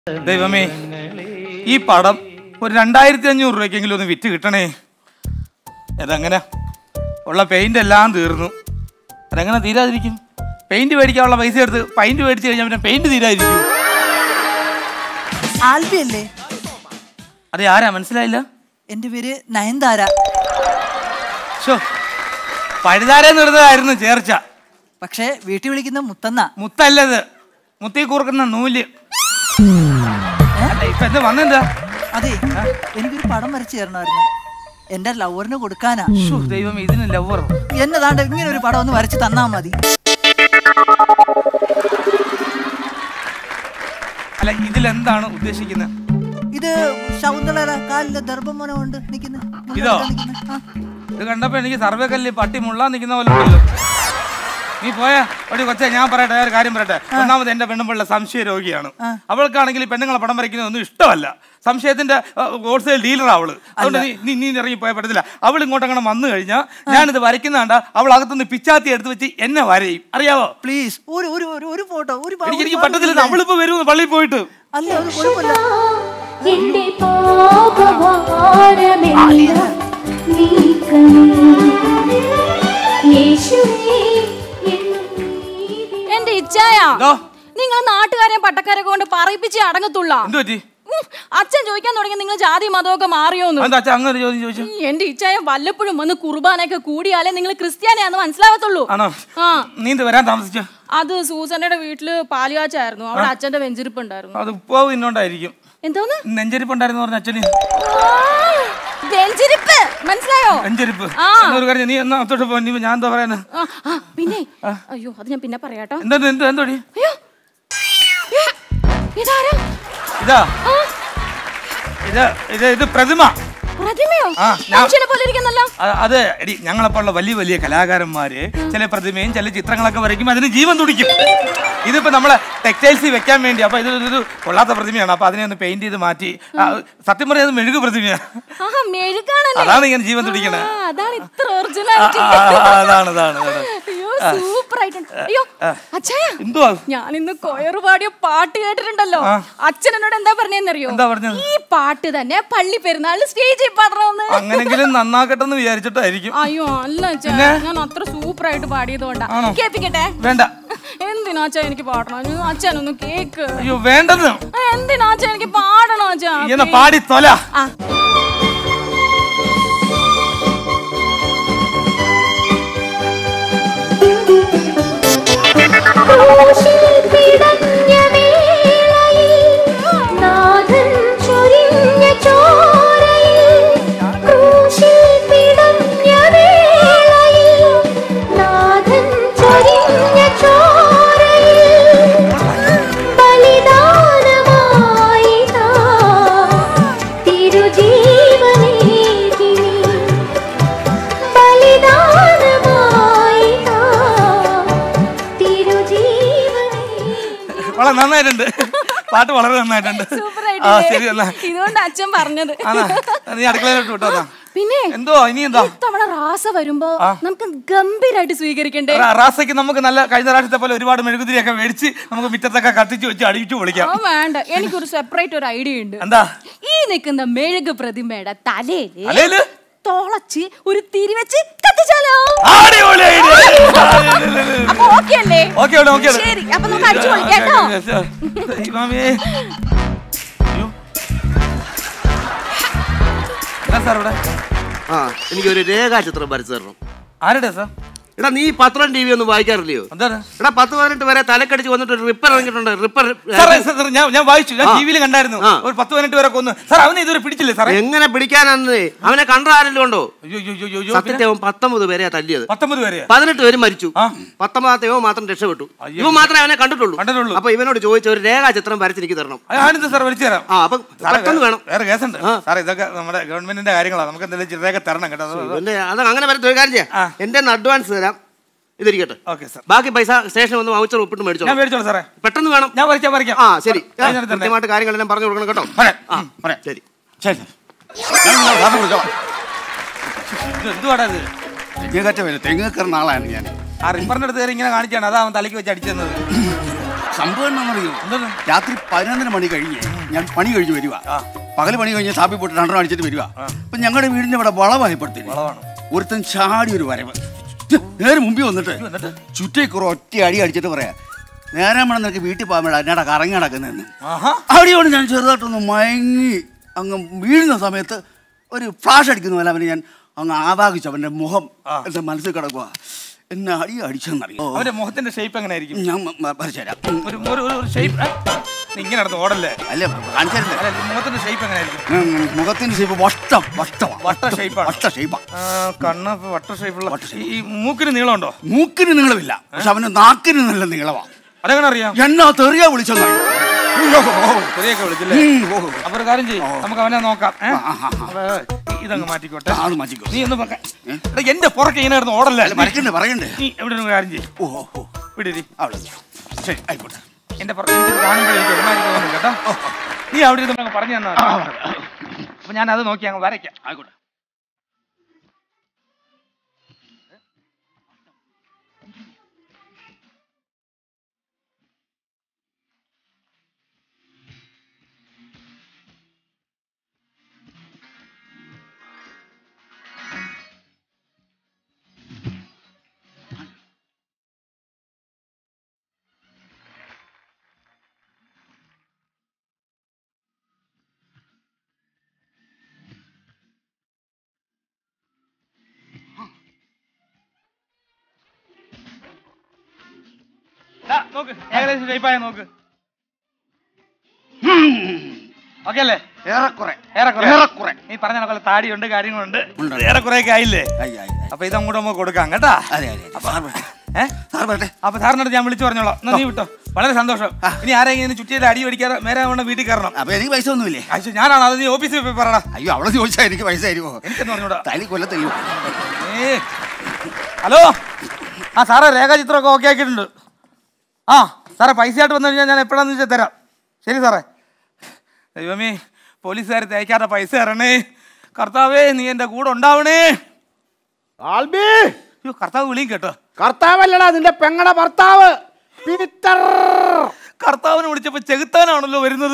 ദൈവമേ ഈ പടം ഒരു രണ്ടായിരത്തി അഞ്ഞൂറ് രൂപയ്ക്കെങ്കിലും ഒന്ന് വിറ്റ് കിട്ടണേ അതങ്ങനെ ഉള്ള പെയിന്റ് എല്ലാം തീർന്നു അതെങ്ങനെ തീരാതിരിക്കും പെയിന്റ് മേടിക്കാനുള്ള പൈസ എടുത്ത് പെയിന്റ് മേടിച്ച് കഴിഞ്ഞാൽ പിന്നെ പെയിന്റ് തീരാതിരിക്കും ആൽബി അല്ലേ അതെ ആരാ മനസ്സിലായില്ല എന്റെ പേര് നയൻതാര ഷോ പഴുതാരെന്ന് ഇടുന്നതായിരുന്നു ചേർച്ച പക്ഷേ വീട്ടിൽ വിളിക്കുന്ന മുത്തന്ന മുത്തല്ലത് മുത്തി കൂർക്കുന്ന നൂല് അല്ല ഇപ്പൊ എന്താ വന്നെന്താ അതെ എനിക്കൊരു പടം വരച്ചു തരണമായിരുന്നു എന്റെ ലവറിന് കൊടുക്കാനാ ഷോ ദൈവം ഇതിന് ലവറോ എന്നതാണ്ട് ഇങ്ങനെ ഒരു പടം ഒന്ന് വരച്ച് തന്നാ മതി അല്ല ഇതിലെന്താണ് ഉദ്ദേശിക്കുന്നത് ഇത് ശകുന്തളയുടെ കാലിലെ ദർഭമോനെ കൊണ്ട് നിൽക്കുന്ന ഇതോ? ഇത് കണ്ടപ്പോ എനിക്ക് സർവേക്കല്ല് പട്ടി മുള്ളാൻ നിൽക്കുന്ന പോലെ ഉണ്ടല്ലോ നീ പോയാ ഒരു കൊച്ചെ ഞാൻ പറയട്ടെ ഒരു കാര്യം പറയട്ടെ ഒന്നാമത് എന്റെ പെണ്ണുമ്പിള്ള സംശയ രോഗിയാണ് അവൾക്കാണെങ്കിൽ ഈ പെണ്ണുങ്ങളെ പടം വരയ്ക്കുന്നതൊന്നും ഇഷ്ടമല്ല സംശയത്തിന്റെ ഹോൾസെയിൽ ഡീലർ അവള് അതുകൊണ്ട് നീ നീ നീ ഇറങ്ങി പോയാൽ പറ്റത്തില്ല അവൾ ഇങ്ങോട്ട് അങ്ങനെ വന്നു കഴിഞ്ഞാൽ ഞാനിത് വരയ്ക്കുന്നതാണ്ട അവൾ അകത്തുനിന്ന് പിച്ചാത്തി എടുത്ത് വെച്ച് എന്നെ വരയും അറിയാവോ പ്ലീസ് ഒരു ഒരു ഒരു ഒരു ഫോട്ടോ ഒരു പ- എനിക്ക് ഒരു എനിക്ക് പടം പറ്റത്തില്ല ഇല്ലേ? നമ്മളിപ്പോ വരുമെന്ന് പള്ളിയിൽ പോയിട്ട് അല്ല അത് കുഴപ്പമില്ല എന്റെ പാപഭാരമെല്ലാം നീക്കണേ യേശുവേ എൻ നീതി എന്റെ ഇച്ഛായ എന്തോ? നിങ്ങൾ നാട്ടുകാരെയും പട്ടക്കാരെ കൊണ്ട് പറയിപ്പിച്ച് അടങ്ങത്തുള്ള എന്ത് പറ്റി അച്ഛൻ ചോദിക്കാൻ തുടങ്ങി നിങ്ങൾ ജാതി മതമൊക്കെ മാറിയോന്ന് എന്താ അച്ഛാ അങ്ങനെ ഒരു ചോദ്യം ചോദിച്ചു എന്റെ ഇച്ഛായ വല്ലപ്പോഴും വന്ന് കുർബാനയൊക്കെ കൂടിയാലേ നിങ്ങൾ ക്രിസ്ത്യാനിയാന്ന് മനസ്സിലാവത്തുള്ളൂ ആണോ ആ നീ എന്ത് വരാൻ താമസിച്ചോ അത് സൂസന്നയുടെ വീട്ടില് പാലുകാച്ചായിരുന്നു അവിടെ അച്ഛന്റെ വെഞ്ചിരിപ്പ് ഉണ്ടായിരുന്നു അത് ഉപ്പാവ് ഇന്നോണ്ടായിരിക്കും എന്തോന്ന് നെഞ്ചരിപ്പുണ്ടായിരുന്നു പറഞ്ഞ അച്ഛന് ആ, വെഞ്ചിരിപ്പ് മനസ്സിലായോ നെഞ്ചരിപ്പ് ആ. എന്നാ ഒരു കാര്യം ചെയ്യ്, നീ എന്നാ അത്തോട്ട് പോ നീ ഞാൻ എന്താ പറയാന് ആ, ആ, പിന്നെ അയ്യോ അത് ഞാൻ പിന്നെ പറയാട്ടോ എന്താ എന്ത് എന്തോടി അയ്യോ ഏ, ഇതാരാ ഇതാ ആ, ഇത് ഇത് ഇത് പ്രതിമ പ്രതിമയോ ആ, ഞാൻ- മനുഷ്യനെ പോലെ ഇരിക്കുന്നല്ലോ അ- അത് എടി ഞങ്ങളെപ്പോലുള്ള വലിയ വലിയ കലാകാരന്മാര് ചില പ്രതിമയും ചില ചിത്രങ്ങളൊക്കെ വരയ്ക്കും അതിന് ജീവൻ തുടിക്കും ഇതിപ്പോ നമ്മളെ ടെക്സ്റ്റൈൽസിൽ വെക്കാൻ വേണ്ടി അപ്പൊ ഇത് ഒരു കൊള്ളാത്ത പ്രതിമയാണ് അപ്പൊ അതിനെ ഒന്ന് പെയിന്റ് ചെയ്ത് മാറ്റി ആ, സത്യം പറയാം അത് മെഴുകു പ്രതിമയാണ് ആഹാ മെഴുകാണല്ലേ അതാണ് ഇങ്ങനെ ജീവൻ തുടിക്കണേ ആ, അതാണ് ഇത്ര ആ, ഒറിജിനാലിറ്റി ആ, ആ, അതാണ് അതാണ് അതാണ്. അയ്യോ സൂപ്പർ ആയിട്ടുണ്ട് അയ്യോ അച്ഛായ എന്തുവാ ഞാൻ ഇന്ന് കൊയറ് പാടിയ പാട്ട് കേട്ടിട്ടുണ്ടല്ലോ അച്ഛൻ എന്നോട് എന്താ പറഞ്ഞെന്നറിയോ എന്താ പറഞ്ഞത്? ഈ പാട്ട് തന്നെ പള്ളി പെരുന്നാളിൽ സ്റ്റേജിൽ പാടണമെന്ന് അങ്ങനെങ്കിലും നന്നാക്കട്ടെന്ന് വിചാരിച്ചിട്ടായിരിക്കും അയ്യോ അല്ല അച്ഛാ ഞാൻ അത്ര സൂപ്പർ ആയിട്ട് പാടിയത് കൊണ്ടാ കേൾപ്പിക്കട്ടെ വേണ്ട എന്തിനാ അച്ഛാ എനിക്ക് പാടണം അച്ഛനൊന്ന് കേക്ക് അയ്യോ വേണ്ടത് ആ, എന്തിനാ അച്ഛാ എനിക്ക് പാടണം അച്ഛാ എന്നാ പാടി തൊല ആ. ക്രൂശിൽ പിടഞ്ഞ വേളയിൽ നാഥൻ ചൊരിഞ്ഞ ചോരയിൽ ക്രൂശിൽ പിടഞ്ഞ വേളയിൽ നാഥൻ ചൊരിഞ്ഞ ചോരയിൽ ബലിദാനമായി നാ തിരുജീവനേകിനി ബലിദാനമായി നാ തിരുജീവനേകിനി വളരെ നന്നായിട്ടുണ്ട് പാട്ട് വളരെ നന്നായിട്ടുണ്ട് സൂപ്പർ ആ ശരി എന്നാ ആയിട്ട് ഇതുകൊണ്ട് അച്ഛൻ പറഞ്ഞത് ആണാ നീ അടുക്കളയിലോട്ട് വിട്ടോ എന്നാ. പിന്നെ എന്തോ ഇനി എന്താ ഇത്തവണ റാസ വരുമ്പോ നമുക്ക് ഗംഭീരായിട്ട് സ്വീകരിക്കണ്ടേ റ- റാസയ്ക്ക് നമുക്ക് നല്ല കഴിഞ്ഞ പ്രാവശ്യത്തെ പോലെ ഒരുപാട് മെഴുകുതിരിയൊക്കെ മേടിച്ച് നമുക്ക് മുറ്റത്തൊക്കെ കത്തിച്ച് വെച്ച് അടിച്ചു പൊളിക്കാം ആ വേണ്ട എനിക്കൊരു സെപ്പറേറ്റ് ഒരു ഐഡിയ ഉണ്ട് എന്താ ഈ നിൽക്കുന്ന മെഴുക് പ്രതിമയുടെ തലയില് അല്ലേല് തോളച്ച് ഒരു തിരി വെച്ച് കത്തിച്ചാലോ അടിപൊളി idea. അപ്പൊ ഓക്കെ അല്ലേ ഓക്കേ ആണ്, ഓക്കേ ആണ്. ശരി അപ്പൊ നമുക്ക് അടിച്ചു പൊളിക്കാം കേട്ടോ ദൈവമേ. അയ്യോ. എന്താ സാർ ഇവിടെ ആ എനിക്കൊരു രേഖാചിത്രം വരച്ചു തരണം ആരുടെ സാർ എടാ നീ പത്രം ടി വി ഒന്നും വായിക്കാറില്ലയോ എന്താണ് എടാ പത്ത് പതിനെട്ട് വരെ തലക്കടിച്ച് വന്നിട്ട് ഒരു റിപ്പർ ഇറങ്ങിയിട്ടുണ്ട് റിപ്പർ സാറേ സാർ, സാർ, ഞാൻ ഞാൻ വായിച്ചു ഞാൻ ആ. ടി വിയിൽ കണ്ടായിരുന്നു ആ. ഒരു പത്ത് പതിനെട്ട് പേരെ കൊന്നു സാർ അവനെ ഇതുവരെ പിടിച്ചില്ലേ സാറേ എങ്ങനെ പിടിക്കാനാന്ന് അവനെ കണ്ട ആരെങ്കിലും ഉണ്ടോ അയ്യോ അയ്യോ അയ്യോ, അയ്യോ പിന്നെ? സത്യത്തെ അവൻ പത്തൊമ്പത് പേരെയാ തല്ലിയത് പത്തൊമ്പത് പേരെ പതിനെട്ട് പേര് മരിച്ചു ആ. പത്തൊമ്പതാമത്തെ ഇവൻ മാത്രം രക്ഷപ്പെട്ടു അയ്യോ. ഇവൻ മാത്രമേ അവനെ കണ്ടിട്ടുള്ളൂ കണ്ടിട്ടുള്ളൂ. അപ്പൊ ഇവനോട് ചോദിച്ച ഒരു രേഖാചിത്രം വരച്ചെനിക്ക് തരണം ഞാനിത് സാർ വലിച്ചു തരാം ആ അപ്പൊ സാറേ, പെട്ടെന്ന് വേണം വേറെ കേസുണ്ട് ആ. സാറേ ഇതൊക്കെ നമ്മുടെ ഗവൺമെന്റിന്റെ കാര്യങ്ങളാണ് നമുക്ക് എന്തെങ്കിലും ചിലതൊക്കെ തരണം കേട്ടോ ഇവന്റെ അത് അങ്ങനെ വരത്ത ഒരു കാര്യം ആ. ചെയ്യാം എന്റെ അഡ്വാൻസ് തരാം ഇതിരിക്കട്ടെ ഓക്കെ സാർ ബാക്കി പൈസ സ്റ്റേഷനിൽ വന്ന് വൗച്ചർ ഒപ്പിട്ട് മേടിച്ചോ ഞാൻ മേടിച്ചോളാം സാറേ പെട്ടെന്ന് വേണം ഞാൻ വരയ്ക്കാം വരയ്ക്കാം ആ ശരി ഞാൻ ഞാൻ തരാം. കൃത്യമായിട്ട് കാര്യങ്ങളെല്ലാം പറഞ്ഞു കൊടുക്കണം കേട്ടോ പറയാം. ആ ഉം, പറയാം. ശരി ശരി സാർ. ഞാൻ നിങ്ങളെ സാറിനെ വിളിച്ചോളാം. ഇത് എന്തുവാടാ ഇത് തെങ്ങ് കറ്റ വരും തെങ്ങ് കയറുന്ന ആളാണ് ഞാൻ ആ റിപ്പറിന്റെ അടുത്ത് കയറി ഇങ്ങനെ കാണിച്ചാണ് അതാ അവൻ തലയ്ക്ക് വെച്ച് അടിച്ചെന്നത് സംഭവം എന്താണെന്നറിയോ എന്താണ്? രാത്രി പതിനൊന്നര മണി കഴിഞ്ഞ് ഞാൻ പണി കഴിഞ്ഞ് വരിക പകല് പണി കഴിഞ്ഞ് സാപ്പി പോയിട്ട് രണ്ടെണ്ണം അടിച്ചിട്ട് വരിക അപ്പൊ ഞങ്ങളുടെ വീടിന്റെ ഇവിടെ വളവായപ്പെടുത്തി വളവാണ്. ഒരുത്തൻ ചാടി ഒരു വരവ് നേരെ മുമ്പിൽ വന്നിട്ട് എന്നിട്ട്? ചുറ്റേക്കുറ ഒറ്റ അടി അടിച്ചിട്ട് പറയാ നേരെ വേണം നിനക്ക് വീട്ടിൽ പോകാൻ വേണ്ട എന്നടാ കറങ്ങി നടക്കുന്നതെന്ന് ആഹാ അവിടെയോട് ഞാൻ ചെറുതായിട്ടൊന്ന് മയങ്ങി അങ്ങ് വീഴുന്ന സമയത്ത് ഒരു ഫ്ലാഷ് അടിക്കുന്ന പോലെ അവന് ഞാൻ അങ്ങ് ആവാഹിച്ചു അവന്റെ മുഖം എന്റെ മനസ്സിൽ കിടക്കുക എന്നെ അടി അടിച്ചെന്നറിയോ അവന്റെ മുഖത്തിന്റെ ഷേപ്പ് എങ്ങനെയായിരിക്കും ഞാൻ മ- മ- വരച്ചുതരാം ഉം. ഒരു ഒരു ഒരു ഷേപ്പ് ഇങ്ങനെ നടന്ന് ഓടല്ലേ അല്ല കാണിച്ചതല്ലേ അല്ല മുഖത്തിന്റെ ഷേപ്പ് എങ്ങനെയായിരിക്കും ഉം, മുഖത്തിന്റെ ഷേപ്പ് വട്ടം വട്ടം വട്ട shape ആണ്. വട്ട ഷേപ്പാ ആ, കണ്ണ് ഇപ്പൊ വട്ട ഷേപ്പുള്ള ഈ മൂക്കിന് നീളമുണ്ടോ മൂക്കിന് നീളമില്ല പക്ഷെ അവന് നാക്കിന് നല്ല നീളമാ അതെങ്ങനെ അറിയാം എന്നാ തെറിയ വിളിച്ചെന്നു ചെറിയൊക്കെ വിളിച്ചില്ലേ അപ്പൊ ഒരു കാര്യം ചെയ്യും നമുക്ക് അവനെ നോക്കാം ഏ? അപ്പൊ ഇതങ്ങ് മാറ്റിക്കോട്ടെ അത് മതിക്കോ നീ ഒന്ന് വെക്ക. എടാ, എന്റെ പുറകെ ഇങ്ങനെ കിടന്ന് ഓടല്ലേ പറയണ്ടേ പറയണ്ടേ നീ എവിടെ ഒരു കാര്യം ചെയ്യും ഓ ഓ, ഓ വിടിരി അവിടെ ശരി ആയിക്കോട്ടെ എന്റെ പുറകെ എനിക്ക് കാണുമ്പോഴേ എനിക്ക് ഒരുമാതിരി തോന്നുന്നു കേട്ടോ നീ അവിടെ ഇരുന്ന് പറഞ്ഞു തന്നാ മതി. അപ്പൊ ഞാൻ അത് നോക്കി അങ്ങ് വരയ്ക്കാം ആയിക്കോട്ടെ ദാ, നോക്ക് ഏകദേശം ഷേപ്പായ നോക്ക് ഓക്കെ അല്ലേ ഏറെക്കുറെ ഏറെക്കുറെ ഏറെക്കുറെ. നീ പറഞ്ഞ കണക്കുള്ള താടിയുണ്ട് കാര്യങ്ങളുണ്ട് ഉണ്ട്. ഏറെക്കുറെ ഒക്കെ ആയില്ലേ ആയി, ആയി, ആയി. അപ്പൊ ഇതങ്ങോട്ട് നമുക്ക് കൊടുക്കാം കേട്ടാ അതെ അതെ സാർ വരട്ടെ. ഏ സാർ വരട്ടെ അപ്പൊ സാറിനടുത്ത് ഞാൻ വിളിച്ചു പറഞ്ഞോളാം എന്നാ നീ വിട്ടോ വളരെ സന്തോഷം ഇനി ആരെങ്കിലും ചുറ്റിയുടെ അടി പിടിക്കാതെ മേരെ വേണം വീട്ടിൽ കയറണം അപ്പൊ എനിക്ക് പൈസ ഒന്നുമില്ലേ അയ്യോ ഞാനാണ് അത് നീ ഓഫീസിൽ പോയി പറടാ അയ്യോ അവളെ ചോദിച്ചാ എനിക്ക് പൈസ തരുമോ എനിക്കെന്ന് പറഞ്ഞൂടാ തലി കൊല്ലത്തയ്യോ ഏ ഹലോ ആ സാറേ രേഖാചിത്രമൊക്കെ ഓക്കെ ആക്കിയിട്ടുണ്ട് ആ സാറേ പൈസ ആയിട്ട് വന്നു കഴിഞ്ഞാൽ ഞാൻ എപ്പോഴാന്ന് വെച്ചാൽ തരാം ശരി സാറേ ദൈവമേ പോലീസുകാർ തേക്കാത്ത പൈസ തരണേ കർത്താവേ നീ എൻ്റെ കൂടെ ഉണ്ടാവണേ ആൽബി അയ്യോ കർത്താവ് വിളിയും കേട്ടോ കർത്താവല്ലടാ നിന്റെ പെങ്ങടെ ഭർത്താവ് പീറ്റർ കർത്താവിനെ വിളിച്ചപ്പോ ചെകുത്താനാണല്ലോ വരുന്നത്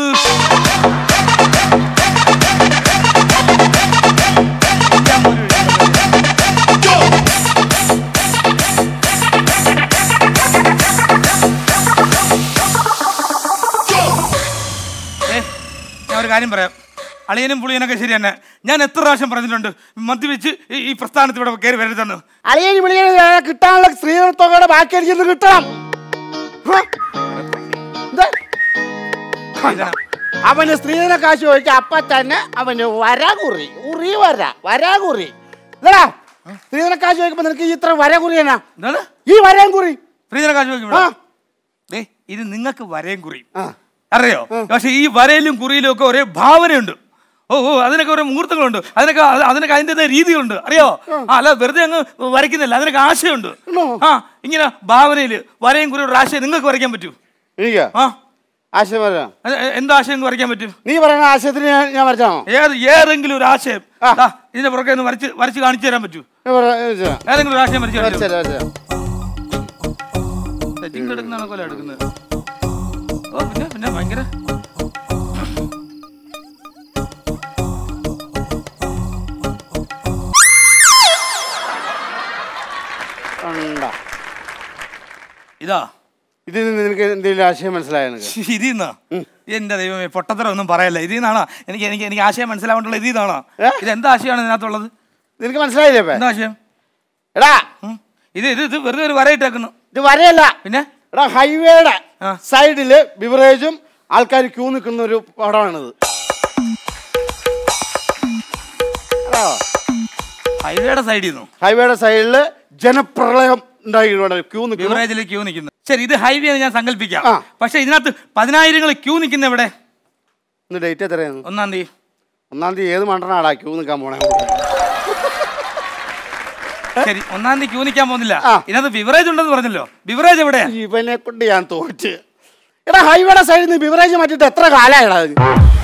ഏ, ഞാൻ ഒരു കാര്യം പറയാം അളിയനും പുളിയനൊക്കെ ശരി തന്നെ ഞാൻ എത്ര പ്രാവശ്യം പറഞ്ഞിട്ടുണ്ട് മദ്യവെച്ച് ഈ- ഈ പ്രസ്ഥാനത്ത് ഇവിടെ കയറി വരരുതെന്ന് അളിയന് വിളിക്കുന്ന കിട്ടാനുള്ള സ്ത്രീധനത്തുകയുടെ ബാക്കി എനിക്കിന്ന് കിട്ടണം ഹ? ഇത്? ഇതാ. അവന് സ്ത്രീധന കാശ് ചോദിച്ച അപ്പൊ തന്നെ അവന് വര കുറി ഉറി വര വര കുറി ഇല്ലടാ സ്ത്രീധന കാശ് ചോദിക്കുമ്പോ നിനക്ക് ഈ ഇത്ര വര കുറിയനാ എന്താണ് ഈ വരയും കുറി ഫ്രീജറെ കാശ് വെക്കും ആ. ദേ ഇത് നിങ്ങൾക്ക് വരയും കുറിയും ആ. അറിയോ പക്ഷെ ഈ വരയിലും കുറിയിലും ഒക്കെ ഒരേ ഭാവനയുണ്ട് ഓ ഓ അതിനൊക്കെ ഓരോ മുഹൂർത്തങ്ങളുണ്ട് അതിനൊക്കെ അത് അതിനൊക്കെ അതിൻ്റെതായ രീതിയുണ്ട് അറിയോ ആ അല്ല വെറുതെ അങ്ങ് വരയ്ക്കുന്നില്ല അതിനൊക്കെ ആശയമുണ്ട് ആ ഇങ്ങനെ ഭാവനയില് വരയും കുറിയും ഒരു ആശയം നിങ്ങൾക്ക് വരയ്ക്കാൻ പറ്റൂ എനിക്ക് ആ ആശയം പറയാം അത് എ- എന്ത് ആശയം വരയ്ക്കാൻ പറ്റും നീ പറയുന്ന ആശയത്തിന് ഞാൻ- ഞാൻ വരച്ചാണോ ഏത് ഏതെങ്കിലും ഒരു ആശയം ആ. ദാ, ഇതിന്റെ പുറകെ ഒന്ന് വരച്ച് വരച്ച് കാണിച്ചു തരാൻ പറ്റൂ ഞാൻ പറയാം, ഞാൻ ചെയ്യാം. ഏതെങ്കിലും ഒരു ആശയം വരച്ച് കാണിച്ചു വരച്ചുതരാം, വരച്ചുതരാം. സെറ്റിംഗ് എടുക്കുന്നതാണ് പോലെ എടുക്കുന്നത് ഓ പിന്നെ പിന്നെ ഭയങ്കര കണ്ടോ? ഇതാ ഇതിൽ നിന്ന് നിനക്ക് എന്തെങ്കിലും ആശയം മനസ്സിലായോ നിനക്ക് ഇതിൽ നിന്നാ എന്റെ ദൈവമേ പൊട്ടത്തരം ഒന്നും പറയല്ല ഇതിൽ നിന്നാണോ എനിക്ക് എനിക്ക് എനിക്ക് ആശയം മനസ്സിലാവേണ്ടുള്ള ഇതിൽ നിന്നാണോ ഏ? ഇത് എന്താ ആശയമാണ് ഇതിനകത്തുള്ളത് നിനക്ക് മനസ്സിലായില്ലേ ഇപ്പൊ എന്താ ആശയം എടാ ഉം. ഇത് ഇത് ഇത് വെറുതെ ഒരു വരയിട്ടേക്കുന്നു ഇത് വരയല്ല പിന്നെ എടാ ഹൈവേയുടെ ആ. സൈഡില് ബിവറേജും ആൾക്കാർ ക്യൂ നിൽക്കുന്ന ഒരു പടമാണിത് ഹൈവേയുടെ സൈഡിൽ നിന്നു ഹൈവേയുടെ സൈഡില് ജനപ്രളയം ഉണ്ടായി ക്യൂ നിൽക്കുന്നു ബിവറേജിൽ ക്യൂ നിൽക്കുന്നു ശരി ഇത് ഹൈവേ ഞാൻ സങ്കല്പിക്കാം ആ. പക്ഷെ ഇതിനകത്ത് പതിനായിരങ്ങൾ ക്യൂ നിൽക്കുന്ന എവിടെ ഇന്ന് ഡേറ്റ് എത്രയാണ് ഒന്നാം തീയതി ഒന്നാം തീയതി ഏത് മണ്ടനാടാ ക്യൂ നിൽക്കാൻ പോണേ ശരി ഒന്നാം തീയതി ക്യൂ നിൽക്കാൻ പോകുന്നില്ല ആ. ഇതിനകത്ത് ബിവറേജ് ഉണ്ടെന്ന് പറഞ്ഞല്ലോ ബിവറേജ് എവിടെയാ ഇവനെ കൊണ്ട് ഞാൻ തോറ്റ് എടാ ഹൈവേയുടെ സൈഡിൽ നിന്ന് ബിവറേജ് മാറ്റിട്ട് എത്ര കാലമായിടാ ഇത്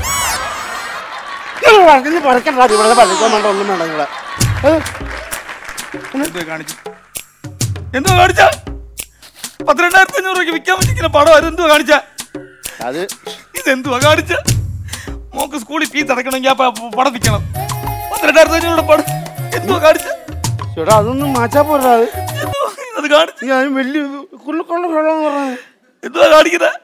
ഇത് പറ- ഇത് പറിക്കണ്ടാ ഇവിടെ പള്ളിക്കാൻ വേണ്ട ഒന്നും വേണ്ട ഇവിടെ ഏ? എന്തോ കാണിച്ചു എന്തോ കാണിച്ച പന്ത്രണ്ടായിരത്തി അഞ്ഞൂറ് രൂപയ്ക്ക് വിൽക്കാൻ പറ്റിക്കുന്ന പടം അതെന്തുവാ കാണിച്ച അത് ഇതെന്തുവാ കാണിച്ച മോക്ക് സ്കൂളിൽ ഫീസ് അടക്കണമെങ്കിൽ ആ പ- പടം വിൽക്കണം പന്ത്രണ്ടായിരത്തി അഞ്ഞൂറ് പടം എന്തുവാ കാണിച്ച ചേട്ടാ അതൊന്നും മാറ്റാ പോരാ അത് എന്തുവാ അത് കാണിച്ച ഞാൻ വലിയ കുള്ളിക്കൊള്ള വെള്ളം പറഞ്ഞത് എന്തുവാ കാണിക്കുന്നത്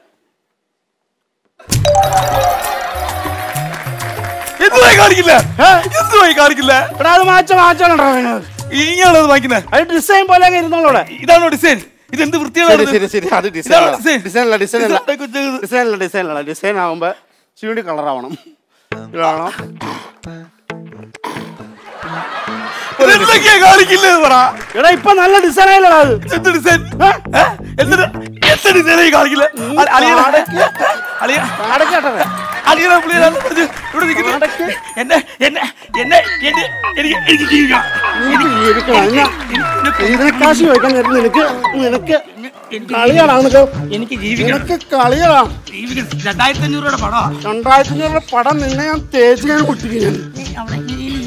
എന്തുവായി കാണിക്കില്ല എന്തുവായി കാണിക്കില്ല എടാ അത് മാറ്റ മാറ്റാനുണ്ടോ ഇങ്ങനെയാണോ അത് വാങ്ങിക്കുന്നത് അത് ഡിസൈൻ പോലെ അങ്ങ് ഇരുന്നോളൂടെ ഇതാണോ ഡിസൈൻ ഇതെന്ത് ശരി വൃത്തിയാണ് ശരി ശരി അത് ഡിസൈൻ ഇതാണോ ഡിസൈൻ ഡിസൈൻ അല്ല ഡിസൈൻ അല്ല ഇതാ കൊച്ചു ഇത്. ഡിസൈൻ അല്ല ഡിസൈൻ അല്ല ഡിസൈൻ ആവുമ്പോ ചൂടി കളർ ആവണം ഇതാണോ ഇതെന്തൊക്കെയാ കാണിക്കില്ലേ പറ എടാ ഇപ്പൊ നല്ല ഡിസൈൻ ആയില്ലടാ അത് എന്ത് ഡിസൈൻ ഏ? എന്ത് എന്ത് ഡിസൈനായി കാണിക്കില്ല അ- അളിയനെ- അളിയ- അടക്കട്ടെ അളിയനെ പുള്ളിയെ പറഞ്ഞ് ഇവിടെ നിൽക്കുന്നു. എന്നെ എന്നെ എന്നെ എന്നെ എനിക്ക് എനിക്ക് ജീവിക്കണം ഇതിനെക്കാശി ചോദിക്കാൻ നേരം നിനക്ക് നിനക്ക് കളിയാണ് നിനക്ക് എനിക്ക് ജീവിക്കണം നിനക്ക് കളികളാ ജീവിക്കണം രണ്ടായിരത്തി അഞ്ഞൂറ് രൂപയുടെ പടമാ രണ്ടായിരത്തി അഞ്ഞൂറ് പടം നിന്നെ ഞാൻ തേച്ച് ഞാൻ പൊട്ടിക്കും ഞാൻ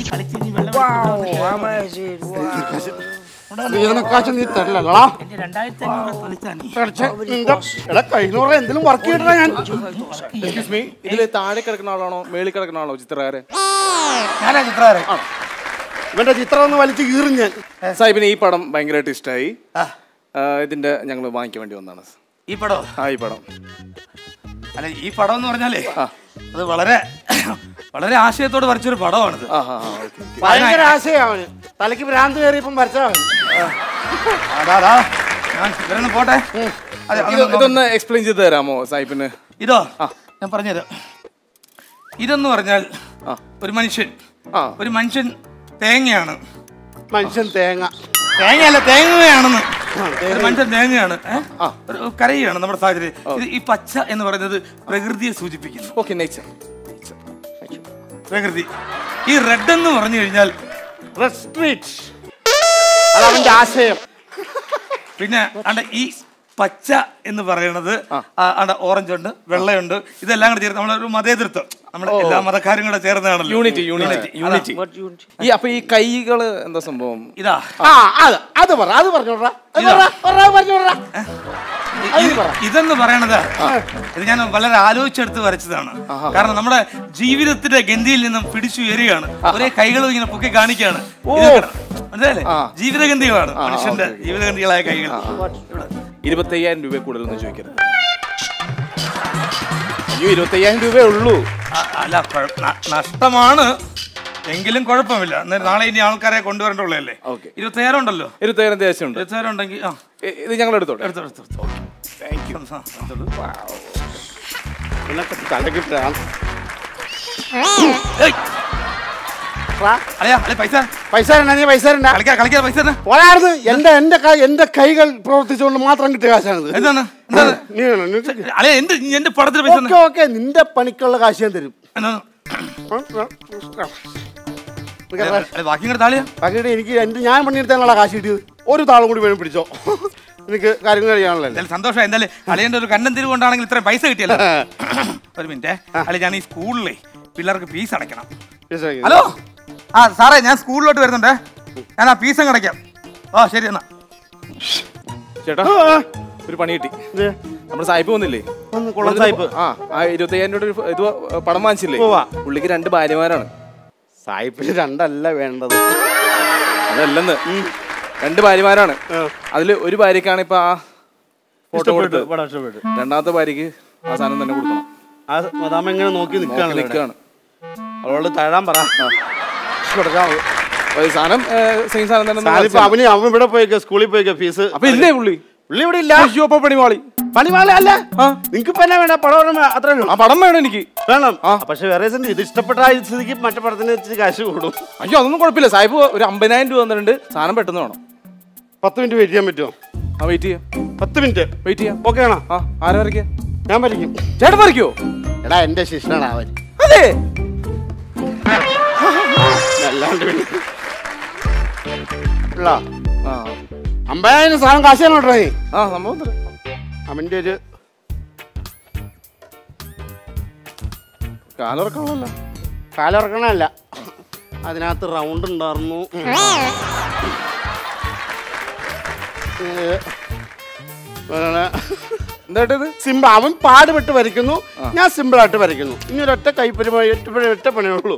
ഇതിനെക്കാശ് നീ തരില്ലടാ രണ്ടായിരത്തി അഞ്ഞൂറ് തൊളിച്ചാ നീ പഠിച്ച നിന്റെ എടാ കഴിഞ്ഞൂറ് എന്തിനും വർക്ക് ചെയ്തിട്ടാ ഞാൻ എക്സ്ക്യൂസ് മീ ഇതിൽ താഴെ കിടക്കുന്ന ആളാണോ മേളിൽ കിടക്കുന്ന ആളോ ചിത്രകാരൻ ഞാനാ ചിത്രകാരൻ ഇവന്റെ ചിത്രം ഒന്ന് വലിച്ചു കീറും ഞാൻ സാഹിബിന് ഈ പടം ഭയങ്കരമായിട്ട് ഇഷ്ടമായി ഇതിന്റെ ഞങ്ങൾ വാങ്ങിക്കാൻ വേണ്ടി വന്നതാണ് ഈ പടോ ആ ഈ പടം അല്ല ഈ പടം എന്ന് പറഞ്ഞാലേ അത് വളരെ വളരെ ആശയത്തോട് വരച്ചൊരു പടമാണിത് ആ ആ ഓക്കെ ഭയങ്കര ആശയാ അവന് തലയ്ക്ക് ഭ്രാന്ത് കയറിയപ്പം വരച്ചാ മതി അതാ അതാ ഞാൻ ഇവരൊന്ന് പോട്ടെ അതെ, ഇത് അതൊന്ന് ഇതൊന്ന് എക്സ്പ്ലെയിൻ ചെയ്ത് തരാമോ സാഹിബിന് ഇതോ ഞാൻ പറഞ്ഞത് ഇതെന്ന് പറഞ്ഞാൽ ആ. ഒരു മനുഷ്യൻ ആ ഒരു മനുഷ്യൻ തേങ്ങയാണ് മനുഷ്യൻ തേങ്ങ തേങ്ങയല്ല തേങ്ങയാണെന്ന് ഒരു മനുഷ്യൻ തേങ്ങയാണ് ഏ? ഒരു കരയാണ് നമ്മുടെ സാഹചര്യം ഇത് ഈ പച്ച എന്ന് പറയുന്നത് പ്രകൃതിയെ സൂചിപ്പിക്കുന്നു ഓക്കെ നേച്ചർ പ്രകൃതി ഈ റെഡ് എന്ന് പറഞ്ഞു കഴിഞ്ഞാൽ റെഡ് സ്ട്രീറ്റ് അത് അവന്റെ ആശയം പിന്നെ ആണ്ട ഈ പച്ച എന്ന് പറയുന്നത് ആണ്ട ഓറഞ്ച് ഉണ്ട് വെള്ളയുണ്ട് ഇതെല്ലാം കൂടെ ചേർന്ന് നമ്മളൊരു മതേതൃത്വം നമ്മുടെ എല്ലാ മതക്കാരും കൂടെ ചേർന്നതാണല്ലോ യൂണിറ്റി യൂണിറ്റി യൂണിറ്റി ഈ അപ്പൊ ഈ കൈകള് എന്താ സംഭവം ഇതാ ആ അത് അത് പറ അത് പറഞ്ഞോടാ അത് പറ, പറ, പറഞ്ഞോടാ ഇത് ഇതെന്ന് പറയണത് ഇത് ഞാൻ വളരെ ആലോചിച്ചെടുത്ത് വരച്ചതാണ് കാരണം നമ്മുടെ ജീവിതത്തിന്റെ ഗന്ധിയിൽ നിന്നും പിടിച്ചുയരുകയാണ് ഒരേ കൈകളും ഇങ്ങനെ പൊക്കി കാണിക്കുകയാണ് ഇതൊക്കെ മനസ്സിലായില്ലേ ജീവിതഗന്ധികളാണ് മനുഷ്യന്റെ ജീവിതഗന്ധികളായ കൈകൾ ഇരുപത്തയ്യായിരം രൂപ കൂടുതലൊന്നും ചോദിക്കരുത് അയ്യോ ഇരുപത്തയ്യായിരം രൂപയേ ഉള്ളൂ അ- അല്ല കുഴ- ന- നഷ്ടമാണ് എങ്കിലും കുഴപ്പമില്ല അന്നേരം നാളെ ഇനി ആൾക്കാരെ കൊണ്ടുവരേണ്ടുള്ളതല്ലേ Okay. ഇരുപത്തയ്യായിരം ഉണ്ടല്ലോ ഇരുപത്തയ്യായിരം ദേശമുണ്ട് ഇരുപത്തയ്യായിരം ഉണ്ടെങ്കിൽ ആ ഇ- ഇത് ഞങ്ങൾ എടുത്തോട്ടെ എടുത്തോ എടുത്തോ എടുത്തോ താങ്ക് യു നിനക്ക് തലയ്ക്ക് ഭ്രാന്ത് അല്ലയാ അല്ലെ പൈസ പൈസ തരണ്ട നീ പൈസ തരണ്ട കളിക്കാ കളിക്കാ പൈസ തന്നെ പോരായിരുന്നു എന്റെ എന്റെ ക- എന്റെ കൈകൾ പ്രവർത്തിച്ചുകൊണ്ട് മാത്രം കിട്ടിയ കാശാണിത് എന്താണ് എന്താണ് നീ വേണം, നിനക്ക് അല്ലെ എന്ത് നീ എന്റെ പടത്തിന് പൈസ ഓക്കെ ഓക്കെ നിന്റെ പണിക്കുള്ള കാശ് ഞാൻ തരും എന്താണ് നിനക്ക് അല്ലെ ബാക്കി ഇങ്ങോട്ട് താളിയാ ബാക്കിയിട്ട് എനിക്ക് എന്റെ ഞാൻ പണിയെടുത്താനുള്ള കാശ് കിട്ടിയത് ഒരു താളും കൂടി വേണം പിടിച്ചോ എനിക്ക് കാര്യങ്ങൾ കഴിയാണല്ലോ എന്തായാലും സന്തോഷം എന്തായാലും അളിയന്റെ ഒരു കണ്ണൻ തിരിവ് കൊണ്ടാണെങ്കിൽ ഇത്രയും പൈസ കിട്ടിയല്ലോ ഒരു മിനിറ്റ് അല്ലെ ഞാൻ ഈ സ്കൂളിലെ പിള്ളേർക്ക് ഫീസ് അടയ്ക്കണം ഹലോ ആ സാറേ ഞാൻ സ്കൂളിലോട്ട് വരുന്നുണ്ടേ ഞാൻ ആ ഫീസ് അങ്ങ് അടയ്ക്കാം ഓ ശരി എന്നാ ചേട്ടാ ഒരു പണി കിട്ടി നമ്മുടെ സായിപ്പ് വന്നില്ലേ കുളം സായിപ്പ്. ആ ആ ഇരുപത്തയ്യായിരം രൂപ ഒരു ഇത് പടം വാങ്ങിച്ചില്ലേ ഉവ്വ. പുള്ളിക്ക് രണ്ട് ഭാര്യമാരാണ് സായിപ്പിന് രണ്ടല്ല വേണ്ടത് അതല്ലെന്ന് രണ്ട് ഭാര്യമാരാണ് അതില് ഒരു ഭാര്യക്കാണ് ഇപ്പൊ ആ ഫോട്ടോ കൊടുത്തത് പടം ഇഷ്ടപ്പെട്ടു രണ്ടാമത്തെ ഭാര്യക്ക് ആ സാധനം തന്നെ കൊടുക്കണം ആ മദാമ ഇങ്ങനെ നോക്കി നോക്കി നിൽക്കുകയാണ് നിൽക്കുകയാണ് അവളോട് തഴാൻ പറ കൊടുക്കാൻ അപ്പൊ ഈ സാധനം സെയിം സാധനം തന്നെ ഒന്ന് സാലിപ്പ് വാങ്ങിച്ചാ അവന് അവൻ ഇവിടെ പോയിക്ക സ്കൂളിൽ പോയിക്ക ഫീസ് അപ്പൊ ഇല്ലേ പുള്ളി പുള്ളി ഇവിടെ ഇല്ല അയ്യോ അപ്പൊ പണിവാളി പണിവാള അല്ല നിങ്ങക്ക് ഇപ്പൊ എന്നാ വേണ്ട പടം അത്രേ ഉള്ളൂ ആ പടം വേണം എനിക്ക് വേണം പക്ഷെ വേറെ ദിവസം ഇത് ഇഷ്ടപ്പെട്ട ആ സ്ഥിതിക്ക് മറ്റേ പടത്തിന് ഇച്ചിരി കാശ് കൂടും അയ്യോ അതൊന്നും കുഴപ്പമില്ല സാഹിബ് ഒരു അമ്പതിനായിരം രൂപ തന്നിട്ടുണ്ട് സാധനം പെട്ടെന്ന് വേണം പത്ത് മിനിറ്റ് വെയിറ്റ് ചെയ്യാൻ പറ്റുമോ ആ വെയിറ്റ് ചെയ്യാം പത്ത് മിനിറ്റ് വെയിറ്റ് ചെയ്യാം ഓക്കെ ആണോ ആ ആരാ വരയ്ക്കുക ഞാൻ വരയ്ക്കും ചേട്ടൻ വരയ്ക്കോ എടാ എന്റെ ശിഷ്യനാണ് അവൻ അതെ അല്ലാണ്ട് പിന്നെ ഉള്ള ആ അമ്പതിനായിരം സാധനം കാശ് തന്നെ കേട്ടോ നീ ആ സംഭവം തരാം. അവന്റെ ഒരു കാലിറക്കണമല്ലോ കാലിറക്കണല്ല അതിനകത്ത് റൗണ്ട് ഉണ്ടായിരുന്നു ഇത് എന്താ ഇത് സിമ്പിൾ അവൻ പാടുപെട്ട് വരയ്ക്കുന്നു ഞാൻ സിമ്പിൾ ആയിട്ട് വരയ്ക്കുന്നു ഇനി ഒരൊറ്റ കൈപ്പരിമ ഒറ്റ പണി ഒറ്റ പണിയേ ഉള്ളൂ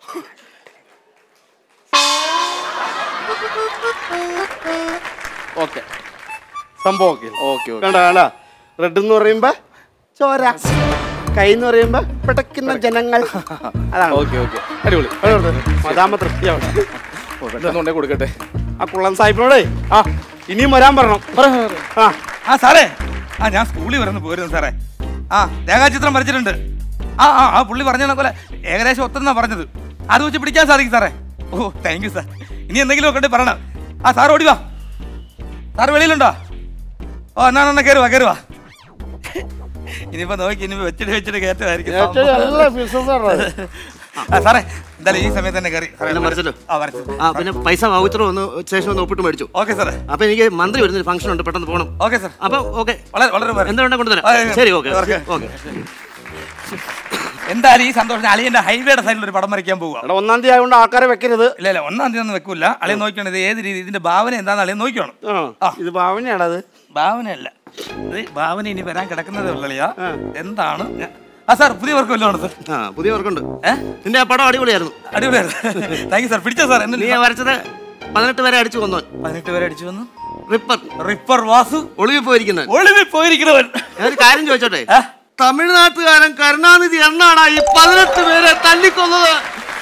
ഓക്കെ സംഭവം ഓക്കെ ഓക്കെ ഓക്കെ കണ്ട കണ്ട റെഡ് എന്ന് പറയുമ്പോ ചോര കൈ എന്ന് പറയുമ്പോ പിടയ്ക്കുന്ന ജനങ്ങൾ അതാണ് ഓക്കെ ഓക്കെ അടിപൊളി മതാമ തൃപ്തിയാവും ഓ, പെട്ടെന്ന് കൊണ്ടേ കൊടുക്കട്ടെ ആ കുള്ളൻ സാഹിബിനോടേ ആ ഇനിയും വരാൻ പറയണം ആ ആ സാറേ ആ ഞാൻ സ്കൂളിൽ വരുന്നു പോരുന്നു സാറേ ആ രേഖാചിത്രം വരച്ചിട്ടുണ്ട് ആ ആ ആ പുള്ളി പറഞ്ഞ പോലെ ഏകദേശം ഒത്തെന്നാ പറഞ്ഞത് അത് വെച്ച് പിടിക്കാൻ സാധിക്കും സാറേ ഓ താങ്ക് യു സാർ ഇനി എന്തെങ്കിലും ഒക്കെ ഉണ്ടെങ്കിൽ പറയണം ആ സാർ ഓടി വാ സാർ വെളിയിലുണ്ടോ ഓ എന്നാ എന്നാ കയറുവാ കയറുവാ ഇനിയിപ്പോ നോക്കി ഇനിയിപ്പോ വെച്ചിട്ട് വെച്ചിട്ട് കയറ്റമായിരിക്കും ഏറ്റവും നല്ല ബിസിനസ്സാണ് ആ സാറേ എന്തായാലും ഈ സമയത്ത് തന്നെ കയറി സാറേ, എല്ലാം വരച്ചല്ലോ? ആ വരച്ചു ആ പിന്നെ പൈസ വൗച്ചർ ഒന്ന് സ്റ്റേഷൻ ഒന്ന് ഒപ്പിട്ട് മേടിച്ചു ഓക്കെ സാറേ അപ്പൊ എനിക്ക് മന്ത്രി വരുന്നൊരു ഫംഗ്ഷൻ ഉണ്ട് പെട്ടെന്ന് പോകണം ഓക്കെ സാർ അപ്പൊ ഓക്കെ വളരെ വളരെ ഉപകാരം. എന്താ വേണ്ട കൊണ്ടുതരാം ആ, ആ, ശരി ഓക്കെ ഓക്കെ. ഓക്കെ എന്തായാലും ഈ സന്തോഷം അളിയന്റെ ഹൈവേയുടെ സൈഡിൽ ഒരു പടം വരയ്ക്കാൻ പോവുക എടാ ഒന്നാം തീയതി ആയതുകൊണ്ട് ആൾക്കാരെ വെക്കരുത് ഇല്ല ഇല്ല ഒന്നാം തീയതി ഒന്നും വെക്കൂല അളിയെ നോക്കണം ഇത് ഏത് രീതി ഇതിന്റെ ഭാവന എന്താണെന്ന് അളിയെ നോക്കണം ആ ആ. ഇത് ഭാവനയാടാ അത് ഭാവനയല്ല ഇത് ഭാവന ഇനി വരാൻ കിടക്കുന്നതേ ഉള്ളൂ അളിയാ എന്താണ് ഞാൻ- ആ സാർ പുതിയ വർക്ക് വല്ലതാണ് സാർ ആ പുതിയ വർക്കുണ്ട് ഏ നിന്റെ ആ പടം അടിപൊളിയായിരുന്നു അടിപൊളിയായിരുന്നു താങ്ക് യു സാർ പിടിച്ചോ സാർ നീ എന്നെ വരച്ചത് പതിനെട്ട് പേരെ അടിച്ചു കൊന്നവൻ പതിനെട്ട് പേരെ അടിച്ചു വന്നു റിപ്പർ റിപ്പർ വാസു ഒളിവിൽ പോയിരിക്കുന്നവൻ ഒളിവിൽ പോയിരിക്കുന്നവൻ ഞാനൊരു കാര്യം ചോദിച്ചോട്ടെ ഏ? തമിഴ്നാട്ടുകാരൻ കരുണാനിധി എന്നാണ് ഈ പതിനെട്ട് പേരെ തല്ലിക്കൊന്നത്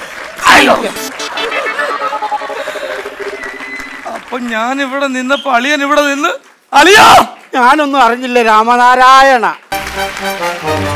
അപ്പൊ ഞാൻ ഇവിടെ നിന്നപ്പോ അളിയൻ ഇവിടെ നിന്ന് അളിയാ ഞാനൊന്നും അറിഞ്ഞില്ല രാമനാരായണ